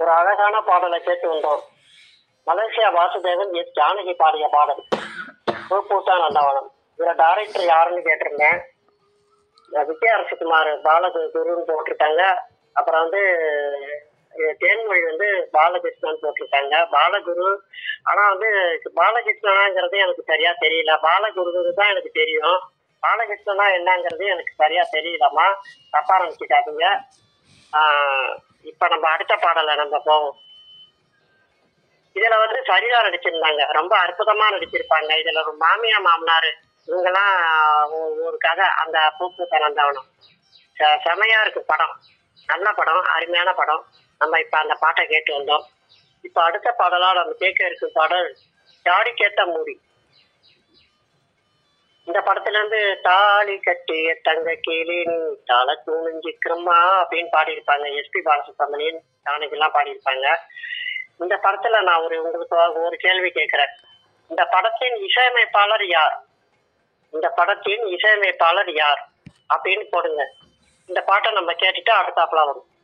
ஒரு அழகான பாடலை கேட்டு வந்தோம் மலேசியா வாசுதேவன் எஸ் ஜானகி பாடிய பாடல் பூப்பூட்டா நந்தவனம் இதுல டைரக்டர் யாருன்னு கேட்டிருந்தேன் இந்த விஜய அரசகுமார் பாலகுருன்னு போட்டிருக்காங்க அப்புறம் வந்து அஹ், தேன்மொழி வந்து பாலகிருஷ்ணன் போட்டிருக்காங்க பாலகுரு ஆனா வந்து பாலகிருஷ்ணனாங்கிறது எனக்கு சரியா தெரியல பாலகுரு தான் எனக்கு தெரியும் பாலகிருஷ்ணனா என்னங்கிறது எனக்கு சரியா தெரியலம்மா தப்பா நினைச்சுக்காதீங்க ஆஹ், இப்ப நம்ம அடுத்த பாடலை நம்ம போவோம் இதுல வந்து சரியா நடிச்சிருந்தாங்க ரொம்ப அற்புதமா நடிச்சிருப்பாங்க இதுல ஒரு மாமியா மாமனார் இவங்கெல்லாம் ஒ- ஒரு கதை அந்த பூப்பு திறந்தவனம் செ- செமையா இருக்கு படம் நல்ல படம் அருமையான படம் நம்ம இப்ப அந்த பாட்டை கேட்டு வந்தோம் இப்ப அடுத்த பாடலா நம்ம கேட்க இருக்கும் பாடல் தாடி கேட்ட மூடி இந்த படத்துல இருந்து தாலி கட்டிய தங்க கீழின் தலை தூணிஞ்சிக்கிறோமா அப்படின்னு பாடியிருப்பாங்க எஸ்பி பாலசுப்ரமணியன் ஜானகிலாம் பாடியிருப்பாங்க இந்த படத்துல நான் ஒரு உங்களுக்கு ஒரு கேள்வி கேட்கிறேன் இந்த படத்தின் இசையமைப்பாளர் யார் இந்த படத்தின் இசையமைப்பாளர் யார் அப்படின்னு போடுங்க இந்த பாட்டை நம்ம கேட்டுட்டு அடுத்தாப்புல வரும்